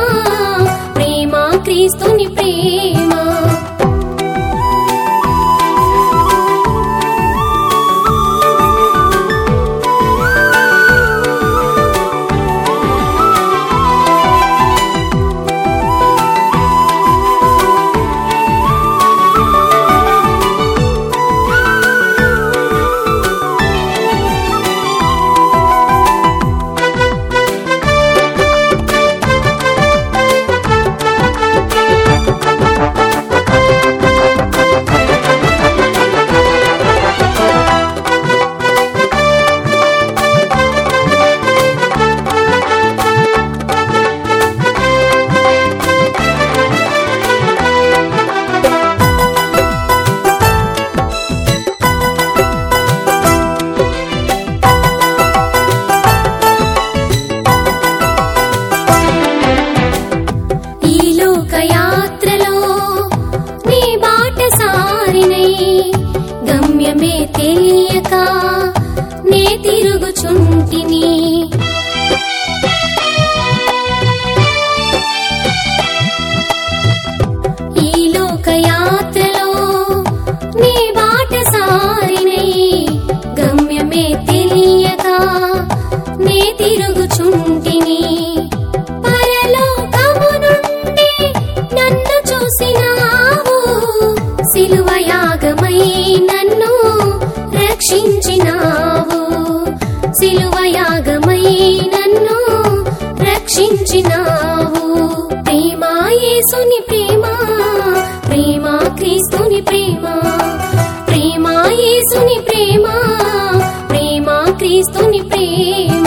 ప్రేమ క్రీస్తుని ప్రేమ ఈ లోకయాత్రలో నీ బాట సారినై గమ్యమే తెలియక నే తిరుగుచుంటిని ఈ లోకయాత్రలో నీ బాట సారినై గమ్యమే తెలియక నే తిరుగుచుంటిని పరలోకము నుండి నన్ను చూసినావు సిలువయాగమై నన్ను రక్షించినావు సిలువయాగమై నన్ను రక్షించినావు ప్రేమ యేసుని ప్రేమ ప్రేమ క్రీస్తుని ప్రేమ ప్రేమ యేసుని ప్రేమ ప్రేమ క్రీస్తుని ప్రేమ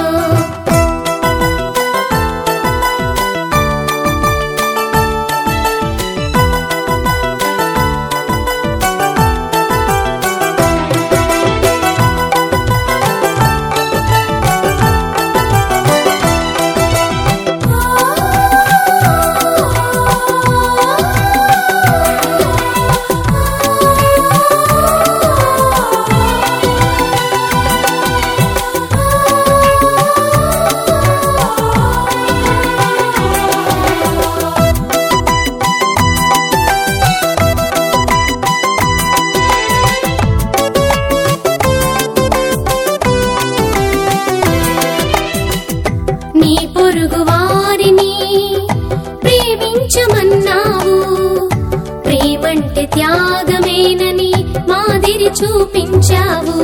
నీ పొరుగు వారిని ప్రేమించమన్నావు ప్రేమంటే త్యాగమేనని మాదిరి చూపించావు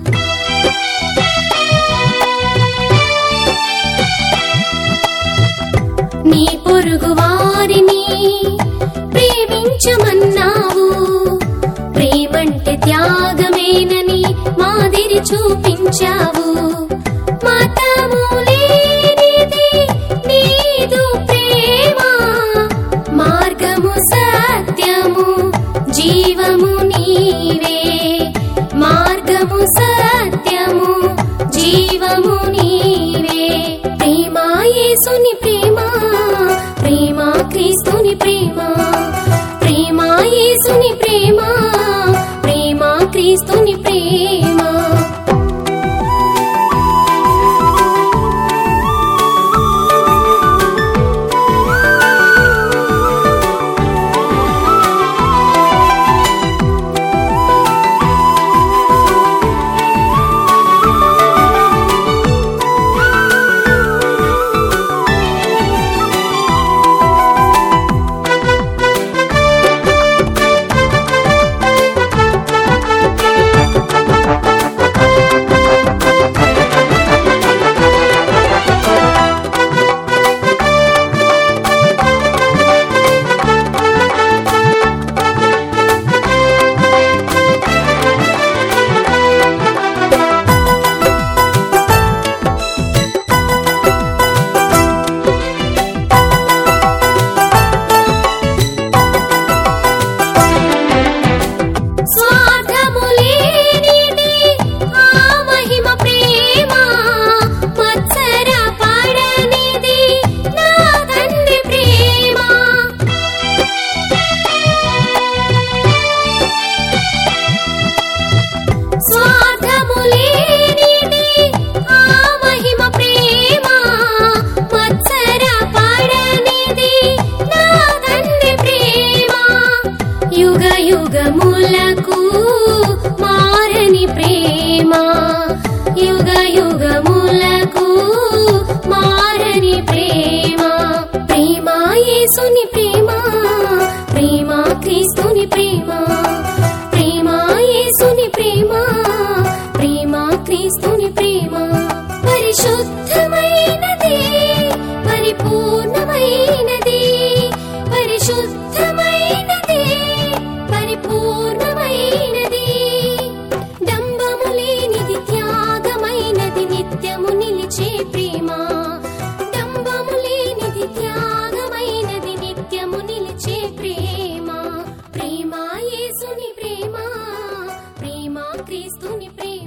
నీ పొరుగు వారిని ప్రేమించమన్నావు ప్రేమంటే త్యాగమేనని మాదిరి చూపించావు మతము లేనిది నీదు ప్రేమ మార్గము సత్యము జీవము నీవే మార్గము సత్యము జీవము నీవే ప్రేమ యేసుని ప్రేమ ప్రేమ క్రీస్తుని ప్రేమ ప్రేమ యేసుని ప్రేమ ప్రేమ క్రీస్తుని ప్రేమ యుగములకు మారని ప్రేమ యుగ యుగములకు మారని ప్రేమ ప్రేమ యేసుని ప్రేమ ప్రేమ క్రీస్తుని ప్రేమ ప్రేమ యేసుని ప్రేమ ప్రేమ క్రీస్తుని ప్రేమ పరిశుద్ధమైనది పరిపూర్ణమైనది పరిశుద్ధమైనది పరిపూర్ణమైనది డంబము లేనిది త్యాగమైనది నిత్యము నిలిచే ప్రేమ డంబము లేనిది త్యాగమైనది నిత్యము నిలిచే ప్రేమ ప్రేమ యేసుని ప్రేమ ప్రేమ క్రీస్తుని ప్రేమ